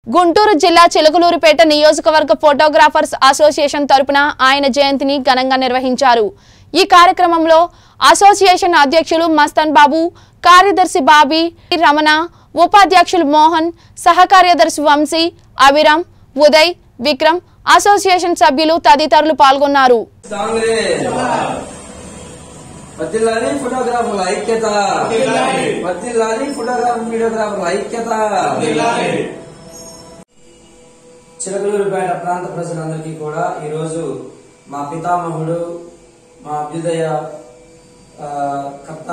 గుంటూరు జిల్లా చిలుకలూరుపేట నియోజకవర్గ photographers association తరపున ఆయన జయంతిని ఘనంగా నిర్వహించారు ఈ కార్యక్రమంలో అసోసియేషన్ అధ్యక్షులు మస్తన్ బాబు కార్యదర్శి బాబీ రమణ ఉపాధ్యక్షులు మోహన్ సహకార్యదర్శి వంశీ అభిరామ్ ఉదయ్ విక్రమ్ అసోసియేషన్ సభ్యులు తదితరులు పాల్గొన్నారు కాంగ్రెస్ వర్ధిల్లాలి ఫోటోగ్రాఫర్ల ఐక్యత వర్ధిల్లాలి ఫోటోగ్రాఫర్ వీడియోగ్రాఫర్ల ఐక్యత చిలకలూరుపేట ప్రాంత ప్రజలందరికీ కూడా ఈరోజు మా పితామహుడు మా అభ్యుదయ ఆ, కర్త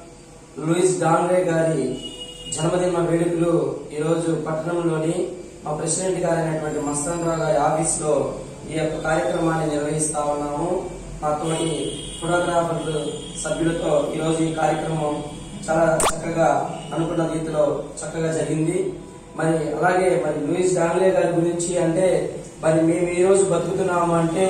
లూయిస్ డాంగ్రే గారి జన్మదిన వేడుకలు ఈరోజు పట్టణంలోని మా ప్రెసిడెంట్ గారైనటువంటి మస్తాన్ రావు గారి ఆఫీస్ లో ఈ యొక్క కార్యక్రమాన్ని నిర్వహిస్తా ఉన్నాము మా తోటి ఫోటోగ్రాఫర్లు సభ్యులతో ఈరోజు ఈ కార్యక్రమం చాలా చక్కగా అనుకున్న రీతిలో చక్కగా జరిగింది మరి అలాగే మరి లూయిస్ డాంగ్లే గారి గురించి అంటే మరి మేము ఈ రోజు బతుకుతున్నాము అంటే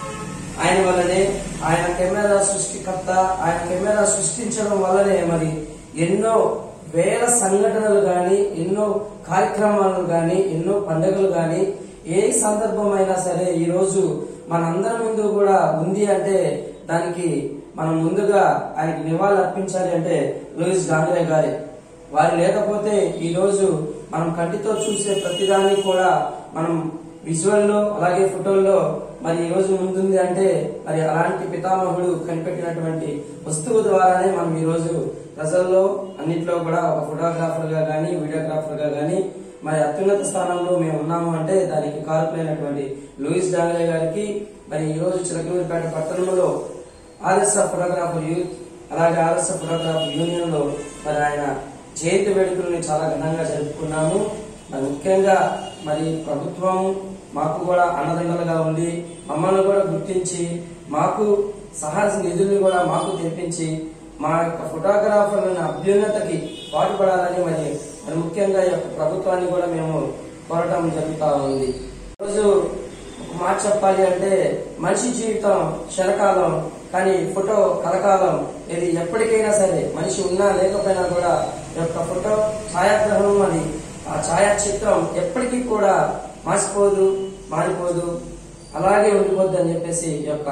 ఆయన వల్లనే ఆయన కెమెరా సృష్టికర్త ఆయన కెమెరా సృష్టించడం వల్లనే మరి ఎన్నో వేల సంఘటనలు గాని ఎన్నో కార్యక్రమాలు గాని ఎన్నో పండుగలు గాని ఏ సందర్భమైనా సరే ఈ రోజు మనందరి ముందు కూడా ఉంది అంటే దానికి మనం ముందుగా ఆయనకి నివాళులు అర్పించాలి అంటే లూయిస్ గాంగ్లే గారే వారు లేకపోతే ఈ రోజు మనం కంటితో చూసే ప్రతిదాన్ని కూడా మనం విజువల్లో అలాగే ఫోటోల్లో మరి ఈ రోజు ముందుంది అంటే మరి అలాంటి పితామహుడు కనిపెట్టినటువంటి వస్తువు ద్వారానే మనం ఈ రోజు ప్రజల్లో అన్నింటిలో కూడా ఒక ఫోటోగ్రాఫర్ గా గానీ వీడియోగ్రాఫర్ గా గానీ మరి అత్యున్నత స్థానంలో మేము ఉన్నాము అంటే దానికి కారకులైనటువంటి లూయిస్ డాంగ్లే గారికి మరి ఈ రోజు చిలకలూరిపేట పట్టణంలో ఆర్ఎస్ఎఫ్ ఫోటోగ్రాఫర్ యూత్ అలాగే ఆర్ఎస్ఎఫ్ ఫోటోగ్రాఫర్ యూనియన్ లో మరి ఆయన జయంతి వేడుకల్ని చాలా ఘనంగా జరుపుకున్నాము మరి ముఖ్యంగా మరి ప్రభుత్వం మాకు కూడా అన్నదండలుగా ఉండి మమ్మల్ని కూడా గుర్తించి మాకు సహాయ నిధుల్ని కూడా మాకు తెప్పించి మా యొక్క ఫోటోగ్రాఫర్లను అభ్యున్నతకి పాటుపడాలని మరి మరి ముఖ్యంగా ఈ యొక్క ప్రభుత్వాన్ని కూడా మేము కోరటం జరుగుతా ఉంది ఈరోజు ఒక మాట చెప్పాలి అంటే మనిషి జీవితం క్షణకాలం కానీ ఫోటో కలకాలం ఇది ఎప్పటికైనా సరే మనిషి ఉన్నా లేకపోయినా కూడా ఈ యొక్క ఫోటో ఛాయాగ్రహణం అని ఆ ఛాయాచిత్రం ఎప్పటికీ కూడా మాసిపోదు మారిపోదు అలాగే ఉండిపోద్ది అని చెప్పేసి ఈ యొక్క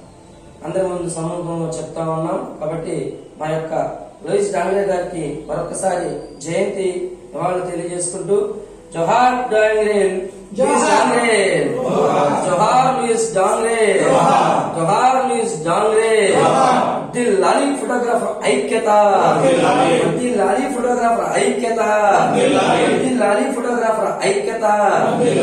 అందరి ముందు సమూహంలో చెప్తా ఉన్నాం కాబట్టి మా యొక్క లోయిస్ డాంగ్రే గారికి మరొకసారి జయంతి నివాళులు తెలియజేసుకుంటూ జోహార్ డాంగ్రే లూయిస్ డాంగ్రే జోహార్ లూయిస్ డాంగ్రే జోహార్ లూయిస్ డాంగ్రే దిల్ లాలీ ఫోటోగ్రాఫర్ ఐక్యత దిల్ లాలీ ఫోటోగ్రాఫర్ ఐక్యత దిల్ లాలీ ఫోటోగ్రాఫర్ ఐక్యత